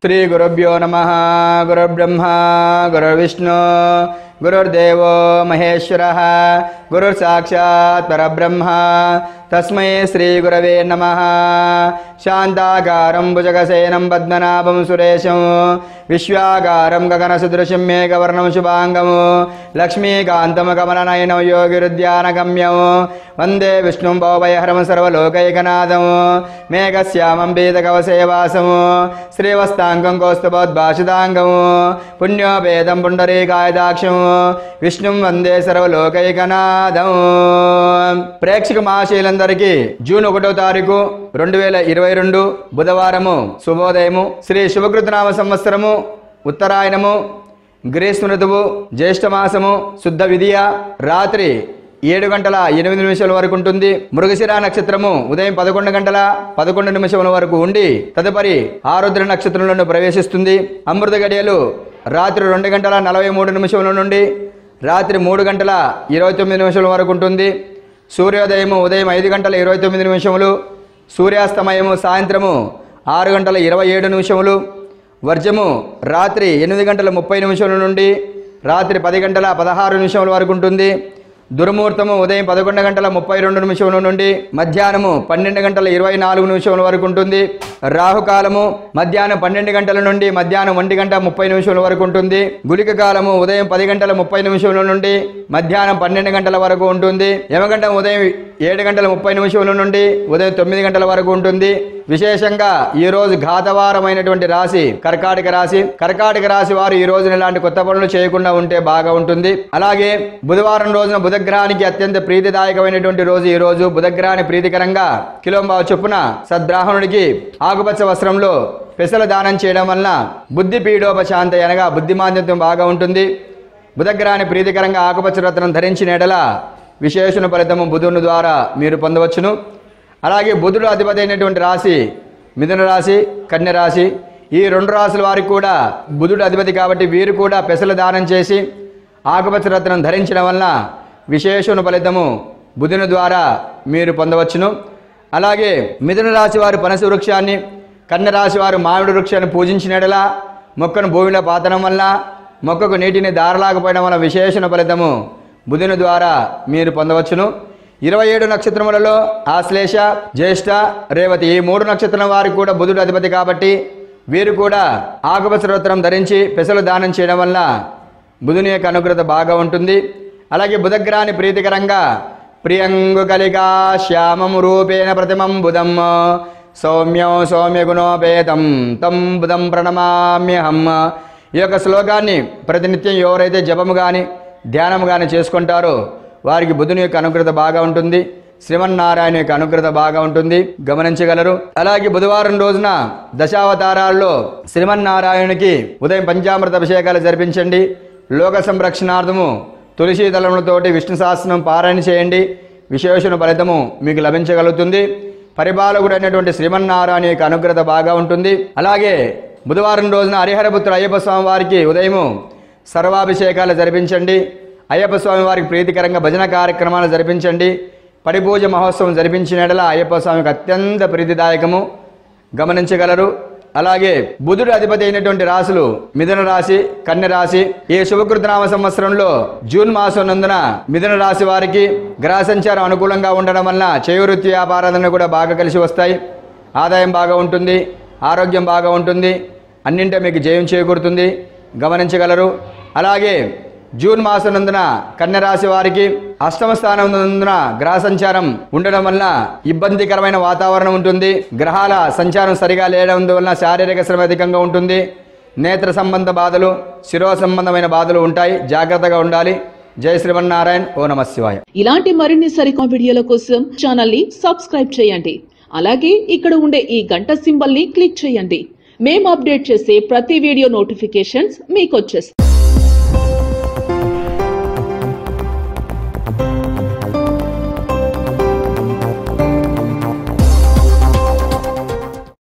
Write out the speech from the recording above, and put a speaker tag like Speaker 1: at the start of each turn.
Speaker 1: శ్రీగురుభ్యో నమ గురుర్బ్రహ్మ గురుర్విష్ణు గురుర్దేవో మహేశ్వర గురుర్సాక్షాత్ పరబ్రహ్మ తస్మై శ్రీగురవే నమ శాంతాకారం భుజగసేనం పద్మనాభం సురేశం విశ్వాకారం గగనసదృశం మేఘవర్ణం శుభాంగం లక్ష్మీకాంతం కమలనయనం యోగిరుద్యానగమ్యం వందే విష్ణుం భవభయహరం సర్వలోకైకనాథం మేఘశ్యామం పీతకవసేవాసం శ్రీవస్తాంగం కౌస్తుభోద్భాషితాంగం పుణ్యోపేదం పుండరీకాయదాక్షం విష్ణుం వందే సర్వలోకైకనాథం ప్రేక్షక మహాశీలందరికీ జూన్ ఒకటో తారీఖు రెండు వేల ఇరవై రెండు బుధవారము శుభోదయము శ్రీ శుభకృతనామ సంవత్సరము ఉత్తరాయణము గ్రీష్మ ఋతువు జ్యేష్ఠమాసము శుద్ధ విధియ రాత్రి ఏడు గంటల ఎనిమిది నిమిషాల వరకు ఉంటుంది మృగశిర నక్షత్రము ఉదయం పదకొండు గంటల పదకొండు నిమిషముల వరకు ఉండి తదుపరి ఆరుద్ర నక్షత్రంలో ప్రవేశిస్తుంది అమృత గడియలు రాత్రి రెండు గంటల నలభై మూడు నిమిషముల నుండి రాత్రి మూడు గంటల ఇరవై తొమ్మిది నిమిషముల వరకు ఉంటుంది సూర్యోదయము ఉదయం ఐదు గంటల ఇరవై తొమ్మిది నిమిషములు సూర్యాస్తమయము సాయంత్రము ఆరు గంటల ఇరవై ఏడు నిమిషములు వర్జము రాత్రి ఎనిమిది గంటల ముప్పై నిమిషముల నుండి రాత్రి పది గంటల పదహారు నిమిషముల వరకు ఉంటుంది దుర్ముహూర్తము ఉదయం పదకొండు గంటల ముప్పై రెండు నిమిషముల నుండి మధ్యాహ్నము పన్నెండు గంటల ఇరవై నాలుగు నిమిషముల వరకు ఉంటుంది రాహుకాలము మధ్యాహ్నం పన్నెండు గంటల నుండి మధ్యాహ్నం ఒంటి గంట ముప్పై నిమిషముల వరకు ఉంటుంది గులిక కాలము ఉదయం పది గంటల ముప్పై నిమిషముల నుండి మధ్యాహ్నం పన్నెండు గంటల వరకు ఉంటుంది యమగంట ఉదయం ఏడు గంటల ముప్పై నిమిషముల నుండి ఉదయం తొమ్మిది గంటల వరకు ఉంటుంది విశేషంగా ఈ రోజు ఘాతవారమైనటువంటి రాశి కర్కాటక రాశి కర్కాటక రాశి వారు ఈ రోజున ఇలాంటి కొత్త పనులు చేయకుండా ఉంటే బాగా ఉంటుంది అలాగే బుధవారం రోజున బుధగ్రహానికి అత్యంత ప్రీతిదాయకమైనటువంటి రోజు ఈ రోజు బుధగ్రహాన్ని ప్రీతికరంగా కిలోంబావ చొప్పున సద్బ్రాహ్మణుడికి ఆకుపచ్చ వస్త్రంలో పెసల దానం చేయడం వలన బుద్ధి పీడోపశాంతి అనగా బుద్ధిమాంద్యత్వం బాగా ఉంటుంది బుధగ్రహాన్ని ప్రీతికరంగా ఆకుపచ్చ రత్నం ధరించిన ఎడల విశేషణ ఫలితము బుధుని ద్వారా మీరు పొందవచ్చును అలాగే బుధుడు అధిపతి అయినటువంటి రాశి మిథున రాశి కన్య రాశి ఈ రెండు రాశుల వారికి కూడా బుధుడు అధిపతి కాబట్టి వీరు కూడా పెసల దానం చేసి ఆకుపచ్చ రత్నం ధరించడం వలన విశేషణ ఫలితము బుధుని ద్వారా మీరు పొందవచ్చును అలాగే మిథున రాశి వారు పనస వృక్షాన్ని కన్య రాశి వారు మామిడి వృక్షాన్ని పూజించినడలా మొక్కను భూమిలో పాతడం వల్ల మొక్కకు నీటిని దారలాకపోవడం వల్ల విశేషణ ఫలితము బుధుని ద్వారా మీరు పొందవచ్చును ఇరవై ఏడు నక్షత్రములలో ఆశ్లేష జ్యేష్ఠ రేవతి ఈ మూడు నక్షత్రం వారికి కూడా బుధుడు అధిపతి కాబట్టి వీరు కూడా ఆకుపచ్చ రత్నం ధరించి పెసలు దానం చేయడం వల్ల బుధుని యొక్క అనుగ్రత బాగా ఉంటుంది అలాగే బుధగ్రహాన్ని ప్రీతికరంగా ప్రియంగు కలిగా శ్యామం రూపేణ ప్రతిమం బుధం సౌమ్యం సౌమ్యగుణోపేతం తం బుధం ప్రణమామ్యహం ఈ యొక్క శ్లోకాన్ని ప్రతినిత్యం ఎవరైతే జపము కానీ ధ్యానము కానీ చేసుకుంటారో వారికి బుధుని యొక్క అనుగ్రత బాగా ఉంటుంది శ్రీమన్నారాయణ యొక్క అనుగ్రత బాగా ఉంటుంది గమనించగలరు అలాగే బుధవారం రోజున దశావతారాల్లో శ్రీమన్నారాయణునికి ఉదయం పంచామృత అభిషేకాలు జరిపించండి లోక సంరక్షణార్థము తులసి దళములతోటి విష్ణు సహస్రం పారాయణ చేయండి విశేషణ ఫలితము మీకు లభించగలుగుతుంది పరిపాలకుడు అయినటువంటి శ్రీమన్నారాయణ యొక్క అనుగ్రత బాగా ఉంటుంది అలాగే బుధవారం రోజున హరిహరపుత్ర అయ్యప్ప స్వామి వారికి ఉదయము సర్వాభిషేకాలు జరిపించండి అయ్యప్ప స్వామి వారికి ప్రీతికరంగా భజన కార్యక్రమాలు జరిపించండి పడిపూజ మహోత్సవం జరిపించిన అయ్యప్ప స్వామికి అత్యంత ప్రీతిదాయకము గమనించగలరు అలాగే బుధుడు అధిపతి అయినటువంటి రాశులు మిథున రాశి కన్య రాశి ఈ శుభకృతనామ సంవత్సరంలో జూన్ మాసం నందున మిథున రాశి వారికి గ్రహ సంచారం అనుకూలంగా ఉండడం వలన చేవృత్తి వ్యాపారాలను కూడా బాగా కలిసి వస్తాయి ఆదాయం బాగా ఉంటుంది ఆరోగ్యం బాగా ఉంటుంది అన్నింటి మీకు జయం చేకూరుతుంది గమనించగలరు అలాగే జూన్ మాసం నందున కన్య రాశి వారికి అష్టమ స్థానం నందున గ్రహ సంచారం ఉండడం వలన ఇబ్బందికరమైన వాతావరణం ఉంటుంది గ్రహాల సంచారం సరిగా లేడం వలన శారీరక శ్రమ అధికంగా ఉంటుంది నేత్ర సంబంధ బాధలు శిరో సంబంధమైన బాధలు ఉంటాయి జాగ్రత్తగా ఉండాలి జై శ్రీమన్నారాయణ ఓ నమ శివాయ
Speaker 2: ఇలాంటి మరిన్ని సరికొత్త వీడియోల కోసం ఛానల్ ని సబ్స్క్రైబ్ చేయండి అలాగే ఇక్కడ ఉండే ఈ గంట సింబల్ ని క్లిక్ చేయండి మేము అప్డేట్ చేసే ప్రతి వీడియో నోటిఫికేషన్స్ మీకు వచ్చేస్తాయి